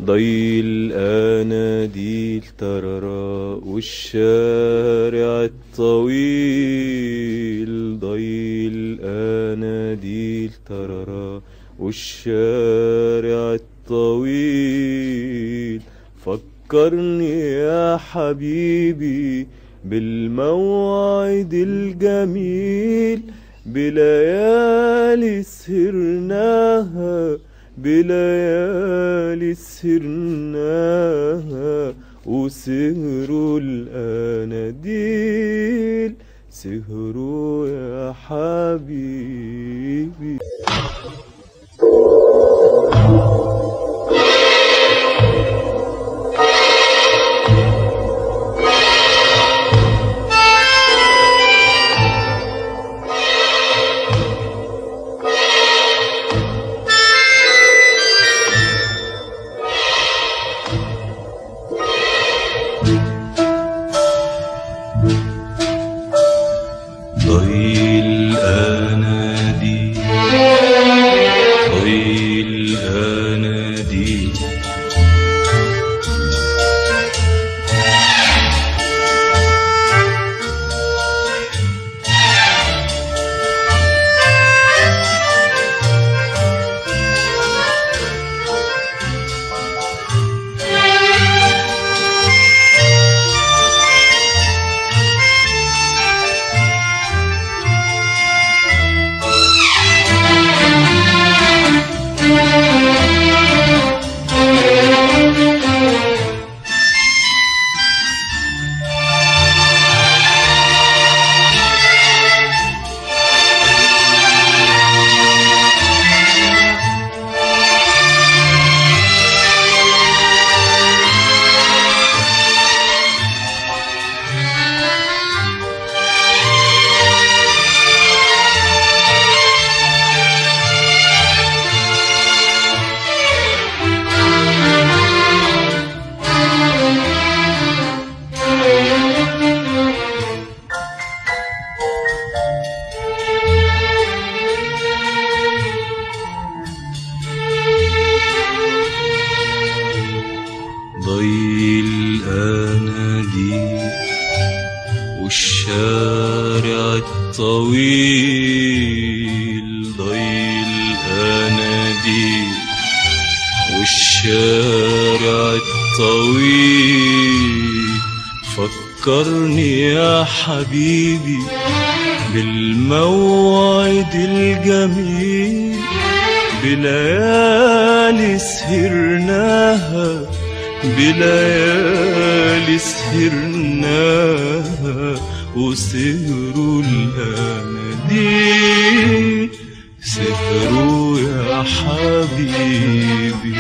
ضي الأناديل تررى والشارع الطويل ضي الأناديل تررى والشارع الطويل فكرني يا حبيبي بالموعد الجميل بليالي سهرناها بليالي سهرناها وسهروا الأناديل سهروا يا حبيبي ضي الأناديل ضي الأناديل ضي الأناديل والشارع الطويل ضي الأناديل والشارع الطويل فكرني يا حبيبي بالموعد الجميل بليالي سهرناها بليالي سهرناها وسهروا الأناديل سهروا يا حبيبي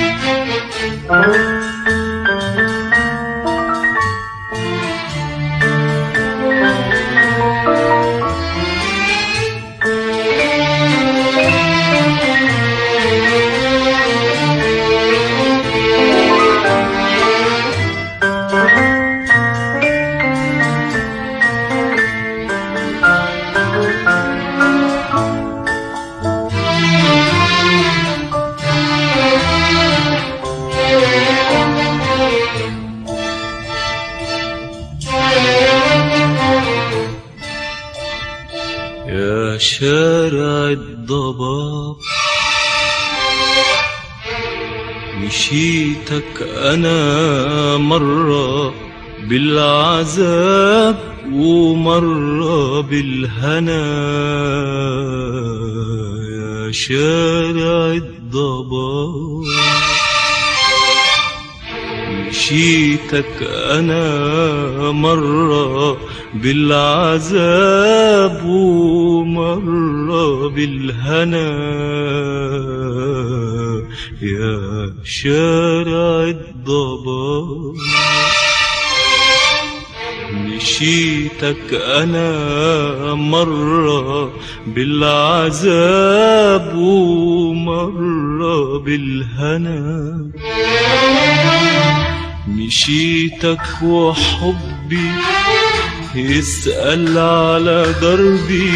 يا شارع الضباب مشيتك أنا مرة بالعذاب ومرة بالهنا يا شارع الضباب مشيتك أنا مرة بالعذاب ومرة بالهنا يا شارع الضباب مشيتك أنا مرة بالعذاب ومرة بالهنا مشيتك وحبي يسأل على دربي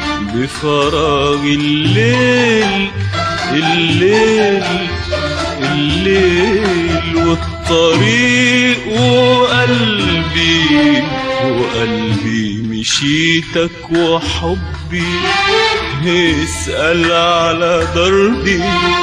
بفراغ الليل الليل الليل والطريق وقلبي وقلبي مشيتك وحبي اسأل على دربي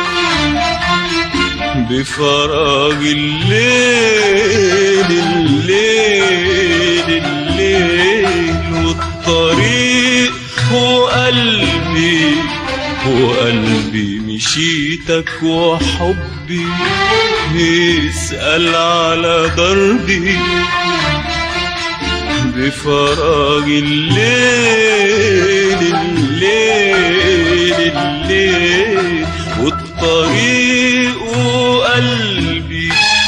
بفراغ الليل الليل الليل والطريق وقلبي وقلبي مشيتك وحبي اسأل على دربي بفراغ الليل الليل الليل والطريق وقلبي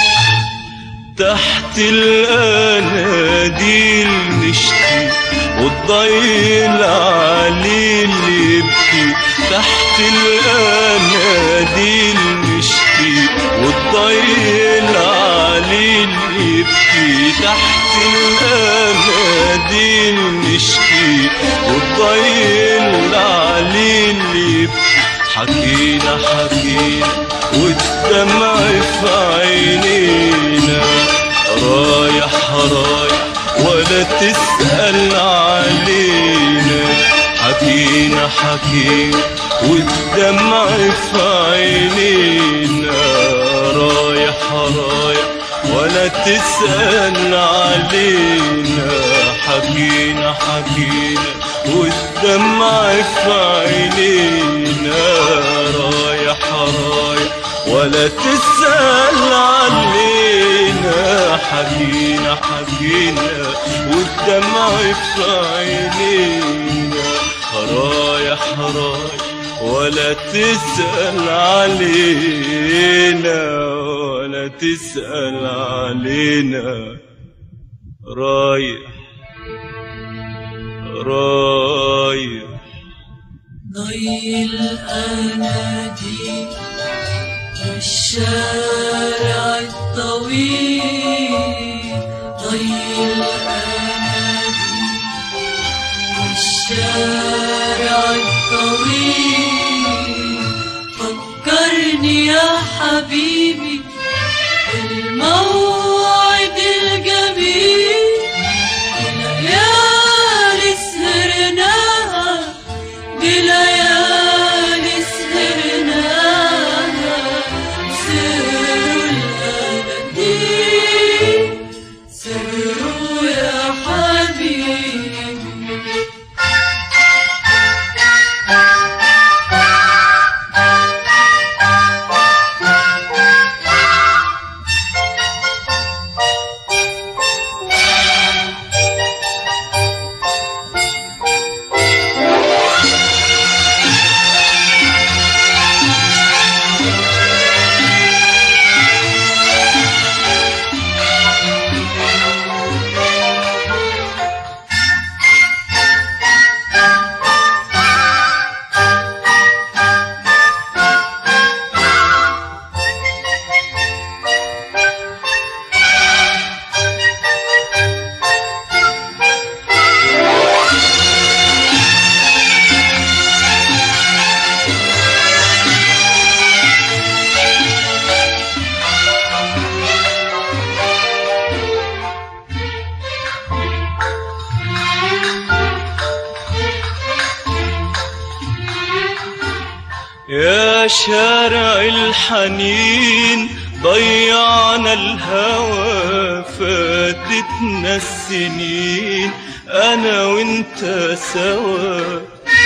تحت الأناديل نشكي والضيل عليه اللي يبكي تحت الأناديل نشكي والضيل عليه اللي يبكي تحت الأناديل نشكي والضيل عليه اللي يبكي حكينا حكينا والدمع في عينينا رايح رايح ولا تسأل علينا حكينا حكينا والدمع في عينينا رايح رايح ولا تسأل علينا حكينا حكينا والدمع في عينينا رايح رايح ولا تسأل علينا حكينا حكينا والدمع في عينينا رايح رايح ولا تسأل علينا ولا تسأل علينا رايح رايح ضي الأناديل والشارع الطويل ضي الأناديل والشارع الطويل فكرني يا حبيبي بالموعد الجميل بليالي سهرناها بليالي سهرناها سهروا الأناديل سهروا يا حبيبي يا شارع الحنين ضيعنا الهوى فاتتنا السنين انا وانت سوا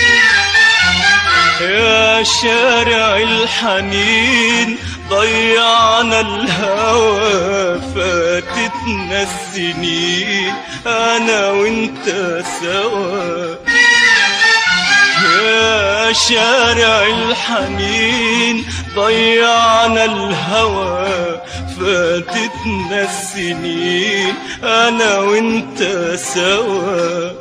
يا شارع الحنين ضيعنا الهوى فاتتنا السنين انا وانت سوا يا شارع الحنين ضيعنا الهوى فاتتنا السنين انا وانت سوا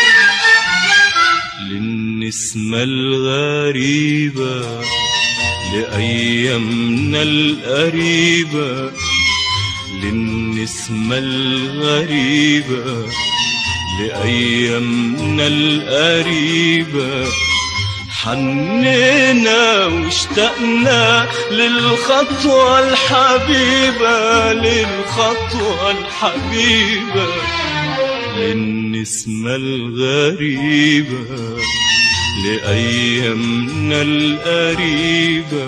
للنسمة الغريبة لأيامنا القريبة للنسمة الغريبة لأيامنا القريبة حنينا واشتقنا للخطوة الحبيبة للخطوة الحبيبة للنسمة الغريبة لأيامنا القريبة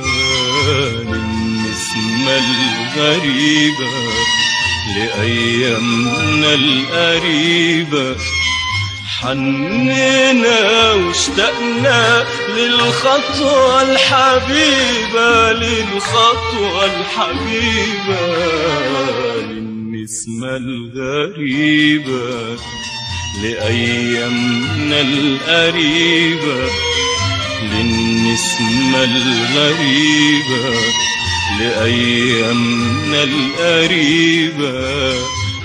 للنسمة الغريبة لأيامنا القريبة حنينا واشتقنا للخطوة الحبيبة للخطوة الحبيبة للنسمة الغريبة لأيامنا القريبة للنسمة الغريبة لأيامنا القريبة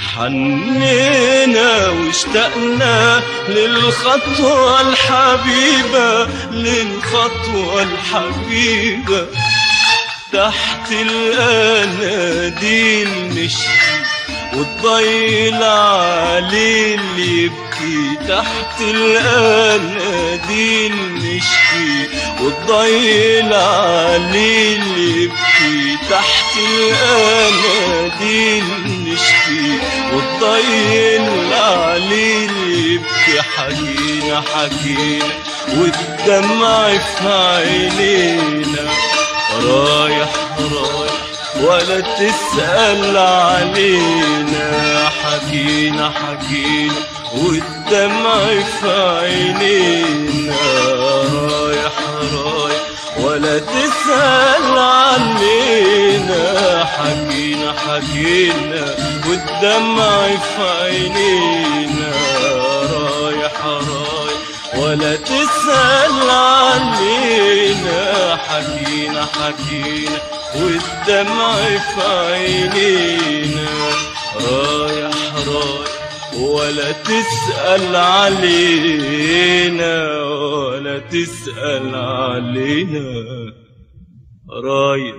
حنينا واشتقنا للخطوة الحبيبة للخطوة الحبيبة تحت الأناديل نشكي والضيل عليه اللي يبكي تحت الأناديل نشكي والضيل عليه اللي يبكي تحت الأناديل نشكي والضيل عليه اللي يبكي حكينا حكينا والدمع في عينينا رايح رايح ولا تسأل علينا حكينا حكينا والدمع في عينينا رايح رايح ولا تسأل علينا حكينا حكينا والدمع في عينينا رايح رايح ولا تسأل علينا حكينا حكينا والدمع في عينينا رايح رايح ولا تسأل علينا ولا تسأل علينا رايح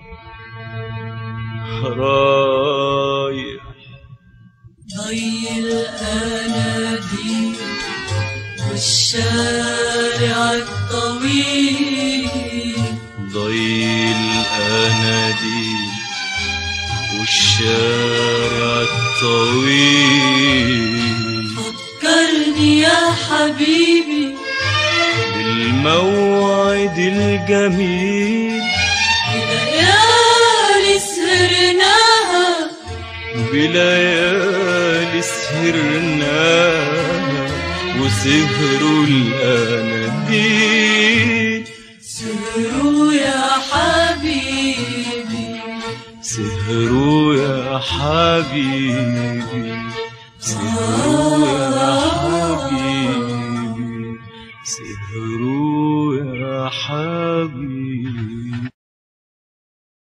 رايح ضي الأناديل والشارع الطويل ضي الأناديل والشارع الطويل فكرني يا حبيبي بالموعد الجميل بليالي سهرناها بليالي سهرناها وسهروا الأناديل سهروا يا حبيبي سهروا يا حبيبي سهروا يا حبيبي سهروا